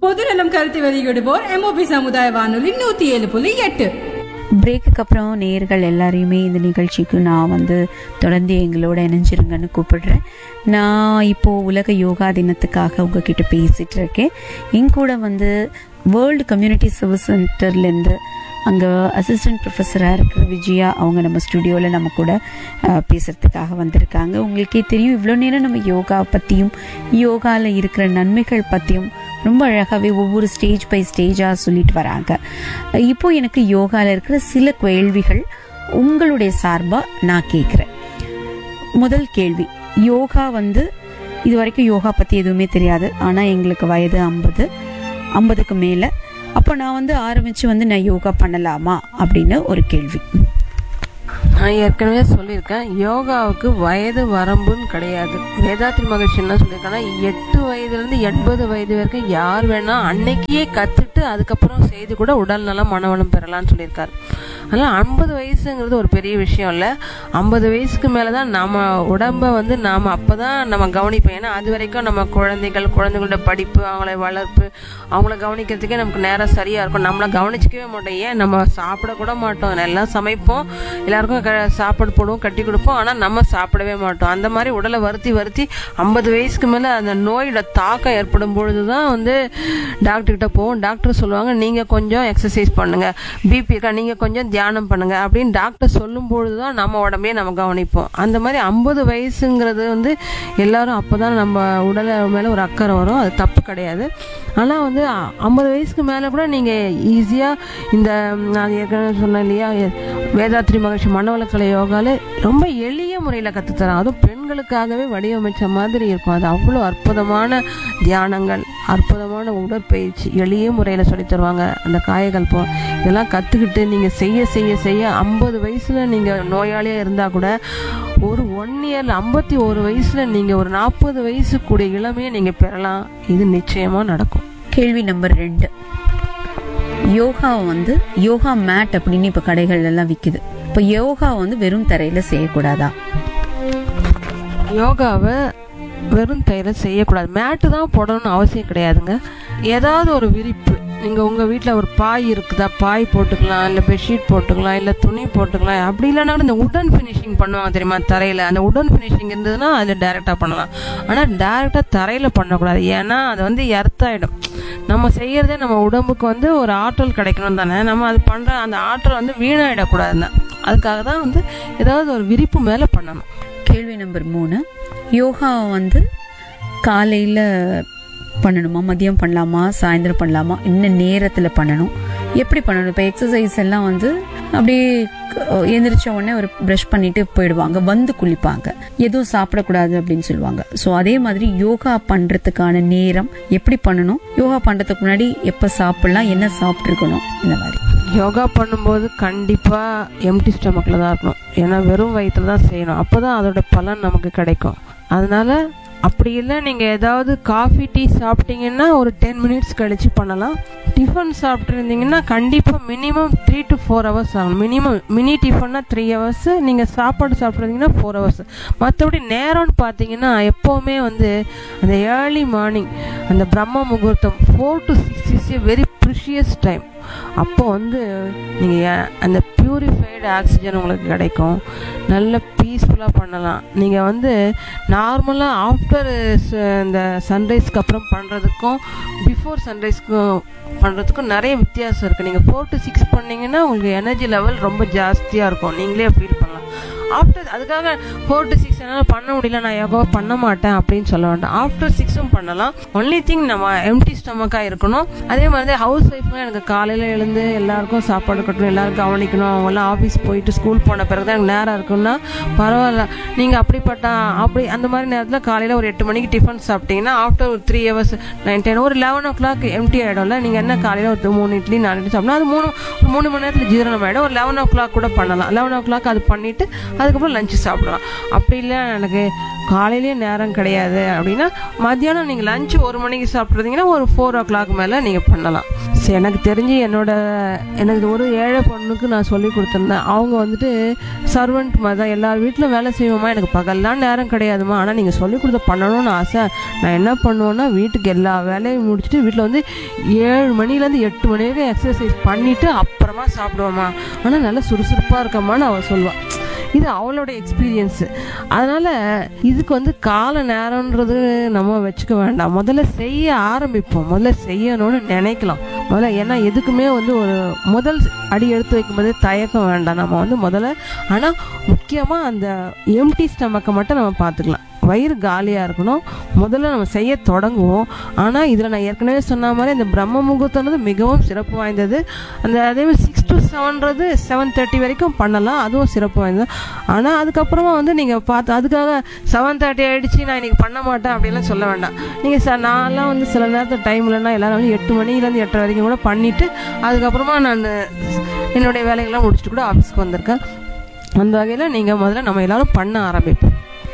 பொதுநலம் கருத்து வெளியிடுவோர் எம்ஓபி சமுதாய வானொலி நூத்தி ஏழு புள்ளி எட்டு பிரேக்குக்கு அப்புறம் நேர்கள் எல்லாரையுமே இந்த நிகழ்ச்சிக்கு நான் வந்து தொடர்ந்து எங்களோட இணைஞ்சிருங்கன்னு கூப்பிடுறேன் நான் இப்போது உலக யோகா தினத்துக்காக உங்ககிட்ட பேசிகிட்டு இருக்கேன் என் கூட வந்து வேர்ல்டு கம்யூனிட்டி சர்வீஸ் சென்டர்லேருந்து அங்கே அசிஸ்டன்ட் ப்ரொஃபஸராக இருக்கிற விஜயா அவங்க நம்ம ஸ்டுடியோவில் நம்ம கூட அஹ், பேசுறதுக்காக வந்திருக்காங்க உங்களுக்கே தெரியும் இவ்வளோ நேரம் நம்ம யோகா பற்றியும் யோகாவில் இருக்கிற நன்மைகள் பற்றியும் ரொம்ப அழகாகவே ஒவ்வொரு ஸ்டேஜ் பை ஸ்டேஜாக சொல்லிட்டு வராங்க இப்போ எனக்கு யோகாவில் இருக்கிற சில கேள்விகள் உங்களுடைய சார்பாக நான் கேட்குறேன் முதல் கேள்வி யோகா வந்து இது வரைக்கும் யோகா பற்றி எதுவுமே தெரியாது ஆனால் எங்களுக்கு வயது ஐம்பது ஐம்பதுக்கு மேலே அப்போ நான் வந்து ஆரம்பித்து வந்து நான் யோகா பண்ணலாமா அப்படின்னு ஒரு கேள்வி நான் ஏற்கனவே சொல்லியிருக்கேன் யோகாவுக்கு வயது வரம்புன்னு கிடையாது வேதாத்ரி மகிழ்ச்சி என்ன சொல்லியிருக்காங்கன்னா எட்டு வயதுலேருந்து எண்பது வயது வரைக்கும் யார் வேணா அன்னைக்கே கற்றுட்டு அதுக்கப்புறம் செய்து கூட உடல் நலம் மனவளம் பெறலாம்னு சொல்லியிருக்காரு அதனால் ஐம்பது வயசுங்கிறது ஒரு பெரிய விஷயம் இல்லை ஐம்பது வயசுக்கு மேலே தான் நம்ம உடம்பை வந்து நாம் அப்போ தான் நம்ம கவனிப்போம் ஏன்னா அது வரைக்கும் நம்ம குழந்தைகள் குழந்தைகளோட படிப்பு அவங்கள வளர்ப்பு அவங்கள கவனிக்கிறதுக்கே நமக்கு நேரம் சரியாக இருக்கும் நம்மளை கவனிச்சிக்கவே மாட்டோம் ஏன் நம்ம சாப்பிட கூட மாட்டோம் எல்லாம் சமைப்போம் எல்லாருக்கும் க சாப்பாடு போடுவோம் கட்டி கொடுப்போம் ஆனால் நம்ம சாப்பிடவே மாட்டோம் அந்த மாதிரி உடலை வருத்தி வருத்தி ஐம்பது வயசுக்கு மேலே அந்த நோயோட தாக்கம் ஏற்படும் பொழுது தான் வந்து டாக்டர்கிட்ட போவோம் டாக்டர் சொல்லுவாங்க நீங்கள் கொஞ்சம் எக்ஸசைஸ் பண்ணுங்கள் பிபி இருக்கா நீங்கள் கொஞ்சம் தியானம் பண்ணுங்கள் அப்படின்னு டாக்டர் சொல்லும் பொழுது தான் நம்ம உடம்பையே நம்ம கவனிப்போம் அந்த மாதிரி ஐம்பது வயசுங்கிறது வந்து எல்லாரும் அப்போ தான் நம்ம உடலை மேலே ஒரு அக்கறை வரும் அது தப்பு கிடையாது ஆனால் வந்து ஐம்பது வயசுக்கு மேலே கூட நீங்கள் ஈஸியாக இந்த நான் ஏற்கனவே சொன்னேன் இல்லையா எ- வேதாத்ரி மகர்ஷி மனவளக்கலை யோகாவில் ரொம்ப எளிய முறையில் கற்றுத்தரான் அதுவும் பெண்களுக்காகவே வடிவமைச்ச மாதிரி இருக்கும் அது அவ்வளோ அற்புதமான தியானங்கள் அற்புதமான உடற்பயிற்சி எளிய முறையில் சொல்லித் தருவாங்க அந்த காயகல்பம் இதெல்லாம் கற்றுக்கிட்டு நீங்கள் செய்ய செய்ய செய்ய ஐம்பது வயசில் நீங்கள் நோயாளியாக இருந்தால் கூட ஒரு ஒன் இயரில் ஐம்பத்தி ஒரு வயசில் நீங்கள் ஒரு நாற்பது வயசு கூடிய இளமையை நீங்கள் பெறலாம் இது நிச்சயமாக நடக்கும் கேள்வி நம்பர் ரெண்டு யோகா வந்து யோகா மேட் அப்படின்னு இப்போ கடைகள் எல்லாம் விற்குது இப்போ யோகா வந்து வெறும் தரையில் செய்யக்கூடாதா யோகாவை வெறும் தயிர செய்யக்கூடாது மேட்டு தான் போடணும்னு அவசியம் கிடையாதுங்க ஏதாவது ஒரு விரிப்பு நீங்கள் உங்கள் வீட்டில் ஒரு பாய் இருக்குதா பாய் போட்டுக்கலாம் இல்லை பெட்ஷீட் போட்டுக்கலாம் இல்லை துணி போட்டுக்கலாம் அப்படி இல்லைனா கூட இந்த உடன் ஃபினிஷிங் பண்ணுவாங்க தெரியுமா தரையில் அந்த உடன் ஃபினிஷிங் இருந்ததுன்னா அதில் டேரெக்டாக பண்ணலாம் ஆனால் டேரெக்டாக தரையில் பண்ணக்கூடாது ஏன்னா அது வந்து எர்த்தாயிடும் நம்ம செய்யறதே நம்ம உடம்புக்கு வந்து ஒரு ஆற்றல் கிடைக்கணும் தானே நம்ம அது பண்ணுற அந்த ஆற்றல் வந்து வீணாயிடக்கூடாது தான் அதுக்காக தான் வந்து ஏதாவது ஒரு விரிப்பு மேலே பண்ணணும் கேள்வி நம்பர் மூணு யோகா வந்து காலையில் பண்ணணுமா மதியம் பண்ணலாமா சாயந்தரம் பண்ணலாமா என்ன நேரத்தில் பண்ணணும் எப்படி பண்ணணும் இப்போ எக்ஸசைஸ் எல்லாம் வந்து அப்படியே க- எந்திரிச்ச உடனே ஒரு ப்ரஷ் பண்ணிட்டு போயிடுவாங்க வந்து குளிப்பாங்க எதுவும் சாப்பிடக்கூடாது அப்படின்னு சொல்லுவாங்க ஸோ அதே மாதிரி யோகா பண்ணுறதுக்கான நேரம் எப்படி பண்ணணும் யோகா பண்ணுறதுக்கு முன்னாடி எப்போ சாப்பிடலாம் என்ன சாப்பிட்ருக்கணும் இந்த மாதிரி யோகா பண்ணும்போது கண்டிப்பாக எம்டி ஸ்டமக்கில் தான் இருக்கணும் ஏன்னா வெறும் வயிற்றுல தான் செய்யணும் அப்போ தான் அதோட பலன் நமக்கு கிடைக்கும் அதனால அப்படி இல்லை நீங்கள் ஏதாவது காஃபி டீ சாப்பிட்டீங்கன்னா ஒரு டென் மினிட்ஸ் கழிச்சு பண்ணலாம் டிஃபன் சாப்பிட்ருந்தீங்கன்னா கண்டிப்பாக minimum three to four hours ஆகணும் மினிமம் மினி டிஃபன்னா த்ரீ ஹவர்ஸ் நீங்கள் சாப்பாடு சாப்பிட்றீங்கன்னா ஃபோர் ஹவர்ஸ் மற்றபடி நேரம்னு பார்த்தீங்கன்னா எப்போவுமே வந்து அந்த ஏர்லி மார்னிங் அந்த பிரம்ம முகூர்த்தம் four to six is a very precious time அப்போ வந்து நீங்கள் அந்த பியூரிஃபைடு ஆக்சிஜன் உங்களுக்கு கிடைக்கும் நல்ல பீஸ்ஃபுல்லாக பண்ணலாம் நீங்கள் வந்து நார்மலாக ஆஃப்டர் இந்த சன்ரைஸ்க்கு அப்புறம் பண்ணுறதுக்கும் பிஃபோர் சன்ரைஸ்க்கும் பண்ணுறதுக்கும் நிறைய வித்தியாசம் இருக்குது நீங்கள் ஃபோர் டு சிக்ஸ் பண்ணீங்கன்னா உங்களுக்கு எனர்ஜி லெவல் ரொம்ப ஜாஸ்தியாக இருக்கும் நீங்களே ஃபீல் பண்ணலாம் ஆஃப்டர் அதுக்காக ஃபோர் டு சிக்ஸ் என்னால் பண்ண முடியல நான் யோகா பண்ண மாட்டேன் அப்படின்னு சொல்ல வேண்டாம் ஆஃப்டர் சிக்ஸும் பண்ணலாம் ஒன்லி திங் நம்ம எம்டி ஸ்டமக்காக இருக்கணும் அதே மாதிரி தான் ஹவுஸ் ஒய்ஃப்லாம் எனக்கு காலையில் எழுந்து எல்லாருக்கும் சாப்பாடு கட்டணும் எல்லாரும் கவனிக்கணும் அவங்கெல்லாம் ஆஃபீஸ் போயிட்டு ஸ்கூல் போன பிறகு தான் எனக்கு நேரம் இருக்குன்னா பரவாயில்ல நீங்கள் அப்படிப்பட்ட அப்படி அந்த மாதிரி நேரத்தில் காலையில் ஒரு எட்டு மணிக்கு டிஃபன் சாப்பிட்டீங்கன்னா ஆஃப்டர் ஒரு த்ரீ ஹவர்ஸ் நைன் டென் ஒரு லெவன் ஓ கிளாக் எம்டி ஆகிடும்ல நீங்கள் என்ன காலையில் ஒரு மூணு இட்லி நாலு இட்லி சாப்பிட்டா அது மூணு ஒரு மூணு மணி நேரத்தில் ஜீரணம் ஆகிடும் ஒரு லெவன் ஓ கிளாக் கூட பண்ணலாம் லெவன் ஓ கிளாக் அது பண்ணிவிட்டு அதுக்கப்புறம் லஞ்சு சாப்பிடலாம் அப்படி இல்லை இல்லை எனக்கு காலையிலேயே நேரம் கிடையாது அப்படின்னா மத்தியானம் நீங்கள் லஞ்ச் ஒரு மணிக்கு சாப்பிட்றீங்கன்னா ஒரு ஃபோர் ஓ கிளாக் மேலே நீங்கள் பண்ணலாம் சரி எனக்கு தெரிஞ்சு என்னோட எனக்கு ஒரு ஏழை பொண்ணுக்கு நான் சொல்லி கொடுத்துருந்தேன் அவங்க வந்துட்டு சர்வெண்ட் மாதிரி தான் எல்லார் வீட்டிலும் வேலை செய்வோமா எனக்கு பகல்லாம் நேரம் கிடையாதுமா ஆனால் நீங்கள் சொல்லி கொடுத்த பண்ணணும்னு ஆசை நான் என்ன பண்ணுவேன்னா வீட்டுக்கு எல்லா வேலையும் முடிச்சுட்டு வீட்டில் வந்து ஏழு மணிலேருந்து எட்டு மணி வரைக்கும் எக்ஸசைஸ் பண்ணிவிட்டு அப்புறமா சாப்பிடுவோம்மா ஆனால் நல்லா சுறுசுறுப்பாக இருக்கம்மான்னு அவள் சொல்லுவாள் இது அவளோட எக்ஸ்பீரியன்ஸு அதனால் இதுக்கு வந்து கால நேரம்ன்றது நம்ம வச்சுக்க வேண்டாம் முதல்ல செய்ய ஆரம்பிப்போம் முதல்ல செய்யணும்னு நினைக்கலாம் முதல்ல ஏன்னா எதுக்குமே வந்து ஒரு முதல் அடி எடுத்து வைக்கும்போது தயக்கம் வேண்டாம் நம்ம வந்து முதல்ல ஆனால் முக்கியமாக அந்த எம்டி ஸ்டமக்கை மட்டும் நம்ம பார்த்துக்கலாம் வயிறு காலியாக இருக்கணும் முதல்ல நம்ம செய்ய தொடங்குவோம் ஆனால் இதில் நான் ஏற்கனவே சொன்ன மாதிரி இந்த பிரம்ம முகூர்த்தம்ன்றது மிகவும் சிறப்பு வாய்ந்தது அந்த அதே மாதிரி சிக்ஸ் டு செவன்றது செவன் தேர்ட்டி வரைக்கும் பண்ணலாம் அதுவும் சிறப்பு வாய்ந்தது ஆனால் அதுக்கப்புறமா வந்து நீங்கள் பார்த்து அதுக்காக செவன் தேர்ட்டி ஆகிடுச்சு நான் இன்னைக்கு பண்ண மாட்டேன் அப்படிலாம் சொல்ல வேண்டாம் நீங்கள் சார் நான்லாம் வந்து சில நேரத்தில் டைம் இல்லைன்னா எல்லாரும் வந்து எட்டு மணிலேருந்து எட்டரை வரைக்கும் கூட பண்ணிவிட்டு அதுக்கப்புறமா நான் என்னுடைய வேலைகள்லாம் முடிச்சுட்டு கூட ஆஃபீஸ்க்கு வந்திருக்கேன் அந்த வகையில் நீங்கள் முதல்ல நம்ம எல்லாரும் பண்ண ஆரம்பிப்போம்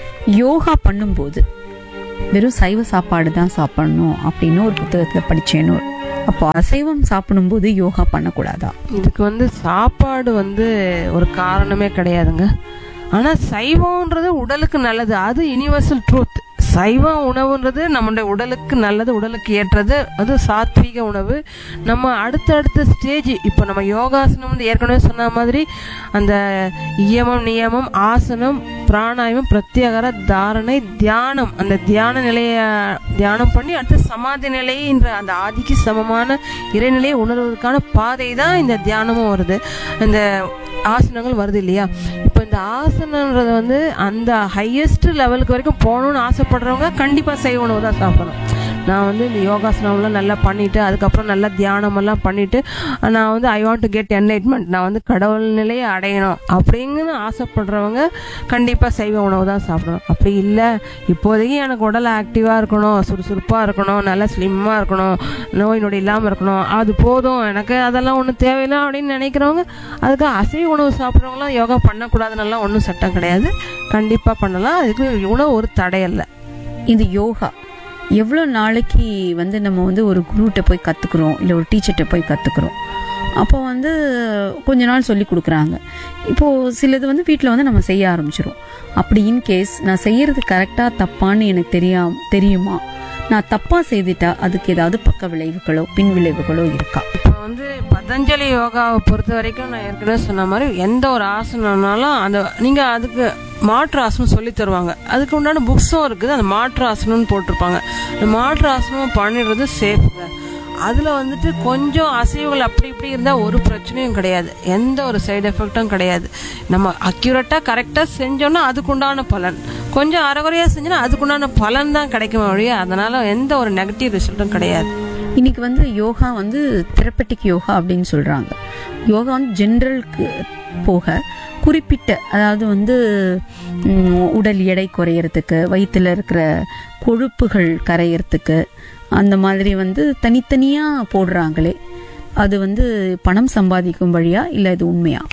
யோகா பண்ணும்போது வெறும் சைவ சாப்பாடு தான் சாப்பிடணும் அப்படின்னு ஒரு புத்தகத்தில் படிச்சேன்னு அப்போ அசைவம் சாப்பிடும்போது யோகா பண்ணக்கூடாதா இதுக்கு வந்து சாப்பாடு வந்து ஒரு காரணமே கிடையாதுங்க ஆனால் சைவம்ன்றது உடலுக்கு நல்லது அது யுனிவர்சல் ட்ரூத் சைவ உணவுன்றது நம்மளுடைய உடலுக்கு நல்லது உடலுக்கு ஏற்றது அது சாத்வீக உணவு நம்ம அடுத்தடுத்த ஸ்டேஜ் இப்போ நம்ம யோகாசனம் வந்து ஏற்கனவே சொன்ன மாதிரி அந்த இயமம் நியமம் ஆசனம் பிராணாயாமம் பிரத்யாகார தாரணை தியானம் அந்த தியான நிலையை தியானம் பண்ணி அடுத்து சமாதி நிலைன்ற அந்த ஆதிக்கு சமமான இறைநிலையை உணர்வதற்கான பாதை தான் இந்த தியானமும் வருது இந்த ஆசனங்கள் வருது இல்லையா இப்போ இந்த ஆசனன்றது வந்து அந்த ஹையஸ்ட் லெவலுக்கு வரைக்கும் போகணும்னு ஆசைப்படுறவங்க கண்டிப்பாக செய்ய உணவு தான் சாப்பிடணும் நான் வந்து இந்த யோகாசனம்லாம் நல்லா பண்ணிட்டு அதுக்கப்புறம் நல்லா தியானமெல்லாம் பண்ணிட்டு நான் வந்து I want to get enlightenment நான் வந்து கடவுள் நிலையை அடையணும் அப்படிங்கன்னு ஆசைப்படுறவங்க கண்டிப்பாக சைவ உணவு தான் சாப்பிடணும் அப்படி இல்லை இப்போதைக்கு எனக்கு உடல் ஆக்டிவாக இருக்கணும் சுறுசுறுப்பாக இருக்கணும் நல்லா ஸ்லிம்மாக இருக்கணும் நோய் நொடி இல்லாமல் இருக்கணும் அது போதும் எனக்கு அதெல்லாம் ஒன்றும் தேவையில்லை அப்படின்னு நினைக்கிறவங்க அதுக்கு அசைவ உணவு சாப்பிட்றவங்களாம் யோகா பண்ணக்கூடாதுன்னெல்லாம் ஒன்றும் சட்டம் கிடையாது கண்டிப்பாக பண்ணலாம் அதுக்கு உணவு ஒரு தடையல்ல இந்த யோகா எவ்வளோ நாளைக்கு வந்து நம்ம வந்து ஒரு குருகிட்ட போய் கற்றுக்குறோம் இல்லை ஒரு டீச்சர்கிட்ட போய் கற்றுக்குறோம் அப்போ வந்து கொஞ்ச நாள் சொல்லி கொடுக்குறாங்க இப்போது சிலது வந்து வீட்டில் வந்து நம்ம செய்ய ஆரம்பிச்சிரும் அப்படி இன்கேஸ் நான் செய்யறது கரெக்டாக தப்பான்னு எனக்கு தெரியா தெரியுமா நான் தப்பாக செய்துட்டா அதுக்கு ஏதாவது பக்க விளைவுகளோ பின் விளைவுகளோ இருக்கா இப்போ வந்து பதஞ்சலி யோகாவை பொறுத்த வரைக்கும் நான் ஏற்கனவே சொன்ன மாதிரி எந்த ஒரு ஆசனம்னாலும் அந்த நீங்கள் அதுக்கு மாற்று ஆசனம் சொல்லி தருவாங்க அதுக்கு உண்டான புக்ஸும் இருக்குது அந்த மாற்று ஆசனம்னு போட்டிருப்பாங்க அந்த மாற்று ஆசனம் பண்ணிடுறது சேஃப்ங்க அதில் வந்துட்டு கொஞ்சம் அசைவுகள் அப்படி இப்படி இருந்தால் ஒரு பிரச்சனையும் கிடையாது எந்த ஒரு சைடு எஃபெக்டும் கிடையாது நம்ம அக்யூரேட்டாக கரெக்டாக செஞ்சோன்னா அதுக்குண்டான பலன் கொஞ்சம் அறகுறையாக செஞ்சோன்னா அதுக்குண்டான பலன் தான் கிடைக்கும் வழியா அதனால் எந்த ஒரு நெகட்டிவ் ரிசல்ட்டும் கிடையாது இன்னைக்கு வந்து யோகா வந்து தெரப்பட்டிக் யோகா அப்படின்னு சொல்றாங்க யோகா வந்து ஜென்ரலுக்கு போக குறிப்பிட்ட அதாவது வந்து ம், உடல் எடை குறையறதுக்கு வயிற்றுல இருக்கிற கொழுப்புகள் கரையறதுக்கு அந்த மாதிரி வந்து தனித்தனியா போடுறாங்களே அது வந்து பணம் சம்பாதிக்கும் வழியா இல்லை இது உண்மையா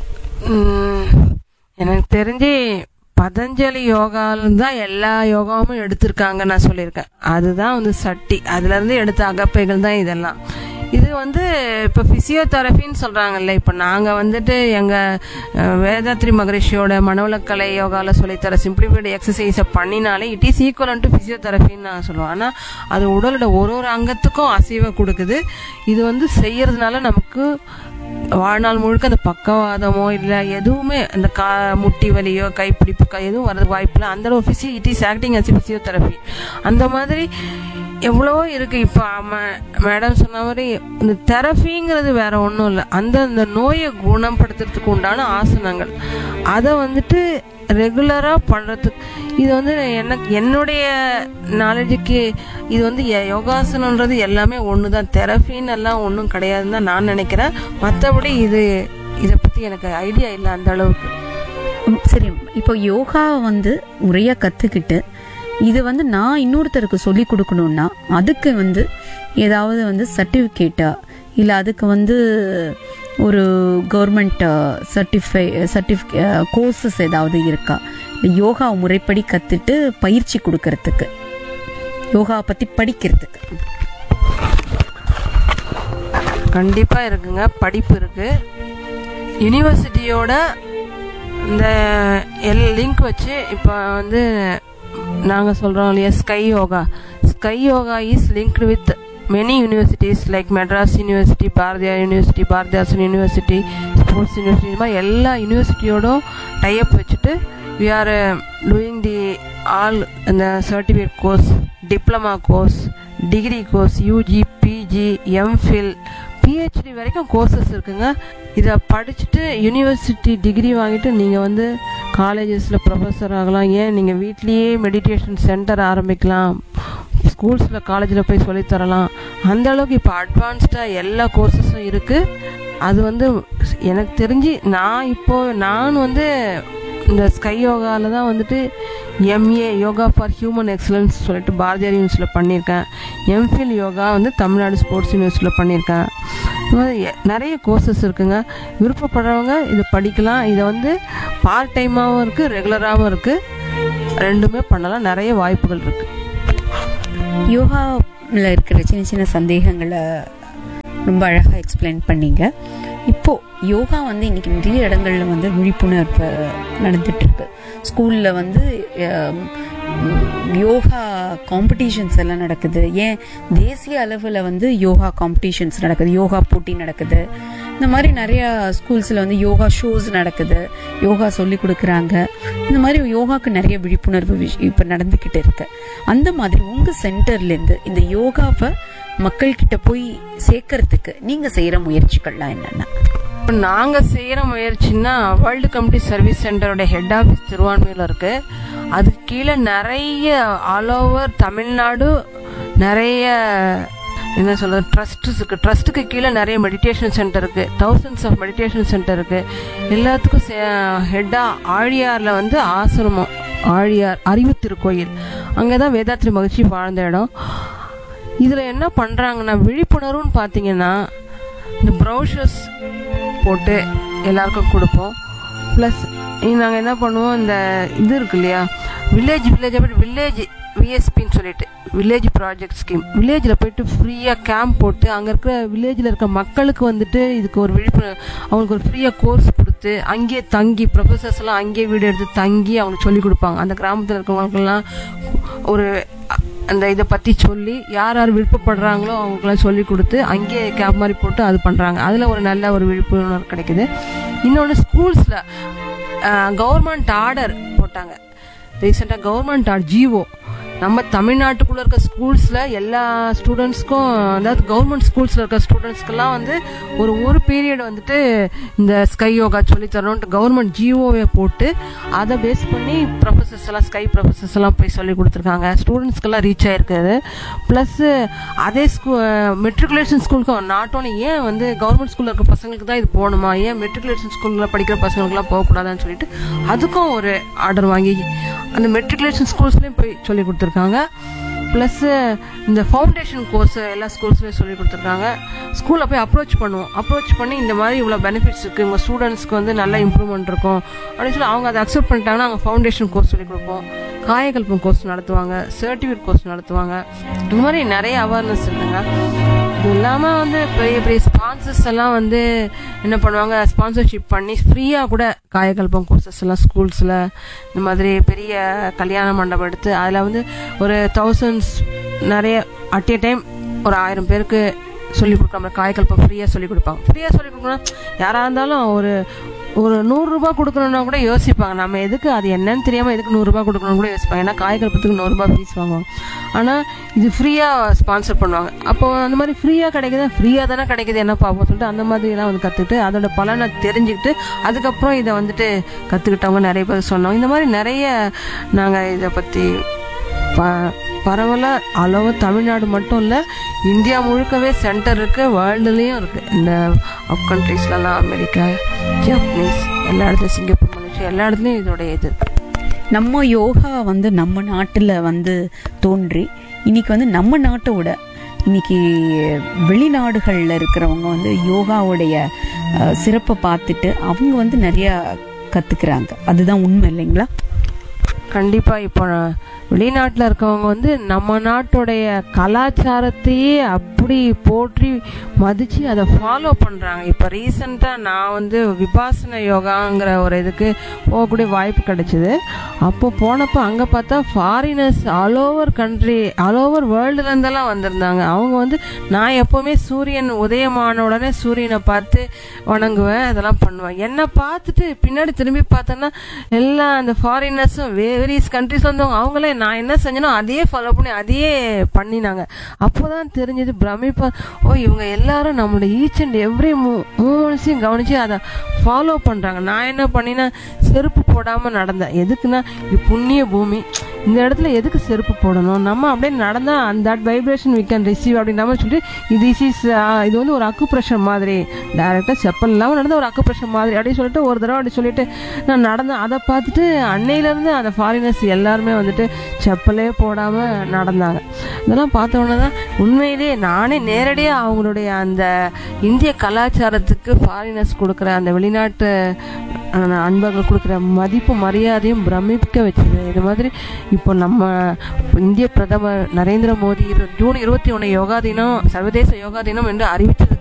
உம், எனக்கு தெரிஞ்சு பதஞ்சலி யோகால தான் எல்லா யோகாவும் எடுத்திருக்காங்க நான் சொல்லியிருக்கேன் அதுதான் வந்து சட்டி அதுல இருந்து எடுத்த அகப்பைகள் தான் இதெல்லாம் இது வந்து இப்போ ஃபிசியோதெரபின்னு சொல்கிறாங்கல்ல இப்போ நாங்கள் வந்துட்டு எங்கள் வேதாத்ரி மகரிஷியோட மனவளக்கலை யோகாவில் சொல்லித்தர சிம்பிளிஃபைடு எக்ஸசைஸை பண்ணினாலே இட் இஸ் ஈக்குவல் டு ஃபிசியோதெரபின்னு நான் சொல்லுவேன் ஆனால் அது உடலோட ஒரு ஒரு அங்கத்துக்கும் அசைவை கொடுக்குது இது வந்து செய்யறதுனால நமக்கு வாழ்நாள் முழுக்க அந்த பக்கவாதமோ இல்லை எதுவுமே அந்த கா முட்டி வலியோ கைப்பிடிப்பு கை எதுவும் வரது வாய்ப்பில்லை அந்த அளவு ஃபிசி it is acting as physiotherapy அந்த மாதிரி எவ்வளவோ இருக்கு இப்போ மேடம் சொன்ன மாதிரி இந்த தெரபிங்கிறது வேற ஒன்றும் இல்லை அந்த அந்த நோயை குணப்படுத்துறதுக்கு உண்டான ஆசனங்கள் அதை வந்துட்டு ரெகுலராக பண்ணுறதுக்கு இது வந்து எனக்கு என்னுடைய நாலேஜுக்கு இது வந்து ய- யோகாசனன்றது எல்லாமே ஒன்று தான் தெரபின்னு எல்லாம் ஒன்றும் கிடையாதுன்னு தான் நான் நினைக்கிறேன் மற்றபடி இது இதை பற்றி எனக்கு ஐடியா இல்லை அந்த அளவுக்கு ம், சரி இப்போ யோகா வந்து முறையா கத்துக்கிட்டு இது வந்து நான் இன்னொருத்தருக்கு சொல்லி கொடுக்கணும்னா அதுக்கு வந்து ஏதாவது வந்து சர்டிஃபிகேட்டா இல்லை அதுக்கு வந்து ஒரு கவர்மெண்ட் சர்டிஃபை சர்டிஃபி கோர்சஸ் ஏதாவது இருக்கா இல்ல யோகா முறைப்படி கற்றுட்டு பயிற்சி கொடுக்கறதுக்கு யோகாவை பற்றி படிக்கிறதுக்கு கண்டிப்பாக இருக்குங்க படிப்பு இருக்கு யூனிவர்சிட்டியோட இந்த எல் லிங்க் வச்சு இப்போ வந்து நாங்கள் சொல்கிறோம் இல்லையா SKY yoga SKY yoga is linked with many universities like Madras university Bharathiar university Bharathidasan university sports university இது மாதிரி எல்லா யூனிவர்சிட்டியோடும் டைப் வச்சுட்டு we are doing the all இந்த certificate course diploma course degree course UG PG MPhil PhD வரைக்கும் courses இருக்குங்க இதை படிச்சுட்டு யூனிவர்சிட்டி டிகிரி வாங்கிட்டு நீங்கள் வந்து காலேஜஸில் ப்ரொஃபஸர் ஆகலாம் ஏன் நீங்கள் வீட்லேயே மெடிடேஷன் சென்டர் ஆரம்பிக்கலாம் ஸ்கூல்ஸில் காலேஜில் போய் சொல்லித் தரலாம் அந்த அளவுக்கு இப்போ அட்வான்ஸ்டாக எல்லா கோர்சஸும் இருக்குது அது வந்து எனக்கு தெரிஞ்சு நான் இப்போ நான் வந்து இந்த ஸ்கை யோகாவில் தான் வந்துட்டு MA yoga for human excellence சொல்லிட்டு பாரதியார் யூனிவர்சிட்டியில் பண்ணியிருக்கேன் எம்ஃபில் யோகா வந்து தமிழ்நாடு ஸ்போர்ட்ஸ் யூனிவர்சிட்டியில் பண்ணியிருக்கேன் இது மாதிரி எ- நிறைய கோர்சஸ் இருக்குங்க விருப்பப்படுறவங்க இதை படிக்கலாம் இதை வந்து பார்ட் டைமாகவும் இருக்குது ரெகுலராகவும் இருக்குது ரெண்டுமே பண்ணலாம் நிறைய வாய்ப்புகள் இருக்குது யோகாவில் இருக்கிற சின்ன சின்ன சந்தேகங்களை ரொம்ப அழகாக எக்ஸ்பிளைன் பண்ணீங்க இப்போ யோகா வந்து இன்னைக்கு நிறைய இடங்கள்ல வந்து விழிப்புணர்வு நடந்துட்டு இருக்கு ஸ்கூல்ல வந்து அஹ், உம், யோகா காம்படிஷன்ஸ் எல்லாம் நடக்குது ஏன் தேசிய அளவில் வந்து யோகா காம்படிஷன்ஸ் நடக்குது யோகா போட்டி நடக்குது இந்த மாதிரி நிறைய ஸ்கூல்ஸில் வந்து யோகா ஷோஸ் நடக்குது யோகா சொல்லி கொடுக்குறாங்க இந்த மாதிரி யோகாக்கு நிறைய விழிப்புணர்வு விஷ் இப்போ நடந்துக்கிட்டு இருக்கு அந்த மாதிரி உங்கள் சென்டர்லேருந்து இந்த யோகாவை மக்கள்கிட்ட போய் சேர்க்கறதுக்கு நீங்கள் செய்கிற முயற்சிகள்லாம் என்னென்ன இப்போ நாங்கள் செய்கிற முயற்சின்னா வேர்ல்டு கமிட்டி சர்வீஸ் சென்டரோட ஹெட் ஆஃபீஸ் திருவான்மையில் இருக்கு அதுக்கு கீழே நிறைய ஆல் ஓவர் தமிழ்நாடு நிறைய என்ன சொல்றது ட்ரஸ்ட்ஸ் இருக்கு ட்ரஸ்ட்டுக்கு கீழே நிறைய மெடிடேஷன் சென்டர் இருக்கு தௌசண்ட்ஸ் ஆஃப் மெடிடேஷன் சென்டர் இருக்கு எல்லாத்துக்கும் ஹெட்டா ஆழியாரில் வந்து ஆசிரமம் ஆழியார் அறிவு திருக்கோயில் அங்கே தான் வேதாத்ரி மகிழ்ச்சி வாழ்ந்த இடம் இதில் என்ன பண்ணுறாங்கன்னா விழிப்புணர்வுன்னு பார்த்தீங்கன்னா இந்த ப்ரௌஷர்ஸ் போட்டு எல்லாருக்கும் கொடுப்போம் ப்ளஸ் நாங்கள் என்ன பண்ணுவோம் இந்த இது இருக்கு இல்லையா வில்லேஜ் வில்லேஜ் அப்படி வில்லேஜ் விஎஸ்பின்னு சொல்லிட்டு வில்லேஜ் ப்ராஜெக்ட் ஸ்கீம் வில்லேஜில் போயிட்டு ஃப்ரீயாக கேம்ப் போட்டு அங்கே இருக்கிற வில்லேஜில் இருக்க மக்களுக்கு வந்துட்டு இதுக்கு ஒரு விழிப்புணர்வு அவங்களுக்கு ஒரு ஃப்ரீயாக கோர்ஸ் கொடுத்து அங்கேயே தங்கி ப்ரொஃபஸர்ஸ் எல்லாம் அங்கேயே வீடு எடுத்து தங்கி அவங்களுக்கு சொல்லிக் கொடுப்பாங்க அந்த கிராமத்தில் இருக்கவங்களுக்கெல்லாம் ஒரு அ- அந்த இதை பற்றி சொல்லி யார் யார் விருப்பப்படுறாங்களோ அவங்களுக்குலாம் சொல்லி கொடுத்து அங்கேயே கேப் மாதிரி போட்டு அது பண்ணுறாங்க அதில் ஒரு நல்ல ஒரு விழிப்புணர்வு கிடைக்குது இன்னொன்று ஸ்கூல்ஸில் கவர்மெண்ட் ஆர்டர் போட்டாங்க ரீசெண்டாக கவர்மெண்ட் ஆர்டர் ஜிஓ நம்ம தமிழ்நாட்டுக்குள்ளே இருக்க ஸ்கூல்ஸில் எல்லா ஸ்டூடெண்ட்ஸ்க்கும் அதாவது கவர்மெண்ட் ஸ்கூல்ஸில் இருக்க ஸ்டூடெண்ட்ஸ்க்கெல்லாம் வந்து ஒரு ஒரு பீரியட் வந்துட்டு இந்த ஸ்கை யோகா சொல்லித் தரணுன்ட்டு கவர்மெண்ட் ஜிஓவை போட்டு அதை பேஸ் பண்ணி ப்ரொஃபஸர்ஸ் எல்லாம் ஸ்கை ப்ரொஃபஸர்ஸ் எல்லாம் போய் சொல்லி கொடுத்துருக்காங்க ஸ்டூடெண்ட்ஸ்க்கெல்லாம் ரீச் ஆயிருக்குது ப்ளஸ் அதே ஸ்கூ மெட்ரிகுலேஷன் ஸ்கூலுக்கும் நாட் ஓன்லி ஏன் வந்து கவர்மெண்ட் ஸ்கூலில் இருக்க பசங்களுக்கு தான் இது போகணுமா ஏன் மெட்ரிகுலேஷன் ஸ்கூலில் படிக்கிற பசங்களுக்குலாம் போகக்கூடாதுன்னு சொல்லிட்டு அதுக்கும் ஒரு ஆர்டர் வாங்கி அந்த மெட்ரிகுலேஷன் ஸ்கூல்ஸ்லேயும் போய் சொல்லி கொடுத்துருக்காங்க ப்ளஸ்ஸு இந்த ஃபவுண்டேஷன் கோர்ஸ் எல்லா ஸ்கூல்ஸ்லேயும் சொல்லி கொடுத்துருக்காங்க ஸ்கூலில் போய் அப்ரோச் பண்ணுவோம் அப்ரோச் பண்ணி இந்த மாதிரி இவ்வளோ பெனிஃபிட்ஸ் இருக்குது உங்கள் ஸ்டூடெண்ட்ஸ்க்கு வந்து நல்ல இம்ப்ரூவ்மெண்ட் இருக்கும் அப்படின்னு சொல்லி அவங்க அதை அக்செப்ட் பண்ணிட்டாங்கன்னா அவங்க ஃபவுண்டேஷன் கோர்ஸ் சொல்லி கொடுப்போம் காயகல்பம் கோர்ஸ் நடத்துவாங்க சர்டிஃபிகேட் கோர்ஸ் நடத்துவாங்க இந்த மாதிரி நிறைய அவேர்னஸ் இருக்குங்க இது இல்லாமல் வந்து பெரிய பெரிய ஸ்பான்சர்ஸ் எல்லாம் வந்து என்ன பண்ணுவாங்க ஸ்பான்சர்ஷிப் பண்ணி ஃப்ரீயாக கூட காயகல்பம் கோர்சஸ் எல்லாம் ஸ்கூல்ஸில் இந்த மாதிரி பெரிய கல்யாண மண்டபம் எடுத்து அதில் வந்து ஒரு தௌசண்ட்ஸ் நிறைய அட் ஏ டைம் ஒரு ஆயிரம் பேருக்கு சொல்லி கொடுக்காம காயகல்பம் ஃப்ரீயாக சொல்லி கொடுப்பாங்க ஃப்ரீயாக சொல்லி கொடுக்கணும் யாராக இருந்தாலும் ஒரு ஒரு நூறுரூபா கொடுக்கணுன்னா கூட யோசிப்பாங்க நம்ம எதுக்கு அது என்னன்னு தெரியாமல் எதுக்கு நூறுரூபா கொடுக்கணும்னு கூட யோசிப்பாங்க ஏன்னா காய்கல்பத்துக்கு நூறுரூபா ஃபீஸ் வாங்குவாங்க ஆனால் இது ஃப்ரீயாக ஸ்பான்சர் பண்ணுவாங்க அப்போ அந்த மாதிரி ஃப்ரீயாக கிடைக்குதா ஃப்ரீயாக தானே கிடைக்குது என்ன பார்ப்போம் சொல்லிட்டு அந்த மாதிரிலாம் வந்து கற்றுக்கிட்டு அதோட பலனை தெரிஞ்சுக்கிட்டு அதுக்கப்புறம் இதை வந்துட்டு கற்றுக்கிட்டவங்க நிறைய பேர் சொன்னோம் இந்த மாதிரி நிறைய நாங்கள் இதை பற்றி ப பரவலாக அளவு தமிழ்நாடு மட்டும் இல்லை இந்தியா முழுக்கவே சென்டர் இருக்குது வேர்ல்டுலேயும் இருக்குது இந்த அப் கண்ட்ரீஸ்லலாம் அமெரிக்கா ஜப்பனீஸ் எல்லா இடத்துலையும் சிங்கப்பூர் மலேசியா எல்லா இடத்துலையும் இதோடைய இது இருக்கு நம்ம யோகா வந்து நம்ம நாட்டில் வந்து தோன்றி இன்னைக்கு வந்து நம்ம நாட்டோட இன்னைக்கு வெளிநாடுகளில் இருக்கிறவங்க வந்து யோகாவுடைய அஹ், சிறப்பை பார்த்துட்டு அவங்க வந்து நிறைய கத்துக்கிறாங்க அதுதான் உண்மை இல்லைங்களா கண்டிப்பா இப்போ நான் வெளிநாட்டில் இருக்கவங்க வந்து நம்ம நாட்டுடைய கலாச்சாரத்தையே அப்படி போற்றி மதித்து அதை ஃபாலோ பண்ணுறாங்க இப்போ ரீசெண்டாக நான் வந்து விபாசன யோகாங்கிற ஒரு இதுக்கு போகக்கூடிய வாய்ப்பு கிடைச்சிது அப்போ போனப்போ அங்கே பார்த்தா foreigners all over country all over வேர்ல்டுலேருந்தெல்லாம் வந்திருந்தாங்க அவங்க வந்து நான் எப்போவுமே சூரியன் உதயமான உடனே சூரியனை பார்த்து வணங்குவேன் அதெல்லாம் பண்ணுவேன் என்னை பார்த்துட்டு பின்னாடி திரும்பி பார்த்தோன்னா எல்லாம் அந்த ஃபாரினர்ஸும் வேரியஸ் கண்ட்ரிஸ் வந்தவங்க அவங்களே நான் என்ன செஞ்சேனோ அதையே ஃபாலோ பண்ணி அதையே பண்ணினாங்க அப்போதான் தெரிஞ்சது பிரமிப்பா ஓ இவங்க எல்லாரும் நம்மளோட ஈச் அண்ட் எவ்ரி மூ மூமெண்ட்ஸையும் கவனிச்சு அதை ஃபாலோ பண்ணுறாங்க நான் என்ன பண்ணினா செருப்பு போடாமல் நடந்தேன் எதுக்குன்னா இது புண்ணிய பூமி இந்த இடத்துல எதுக்கு செருப்பு போடணும் நம்ம அப்படியே நடந்தால் அந்த that vibration we can receive அப்படின்ற மாதிரி சொல்லிட்டு இது இஸ் இது வந்து ஒரு அக்கு ப்ரெஷர் மாதிரி டேரெக்டாக செப்பல் இல்லாமல் நடந்த ஒரு அக்கு ப்ரெஷர் மாதிரி அப்படின்னு சொல்லிட்டு ஒரு தடவை அப்படி சொல்லிட்டு நான் நடந்தேன் அதை பார்த்துட்டு அன்னையிலேருந்து அந்த ஃபாரினர்ஸ் எல்லாருமே வந்துட்டு செப்பலே போடாமல் நடந்தாங்க இதெல்லாம் பார்த்த உடனே தான் உண்மையிலேயே நானே நேரடியாக அவங்களுடைய அந்த இந்திய கலாச்சாரத்துக்கு ஃபாரினர்ஸ் கொடுக்குற அந்த வெளிநாட்டு அஹ், அன்பர்கள் கொடுக்குற மதிப்பு மரியாதையும் பிரமிக்க வச்சது இது மாதிரி இப்போ நம்ம இந்திய பிரதமர் நரேந்திர மோடி இரு- ஜூன் இருபத்தி ஒன்று யோகா தினம் சர்வதேச யோகா தினம் என்று அறிவித்தது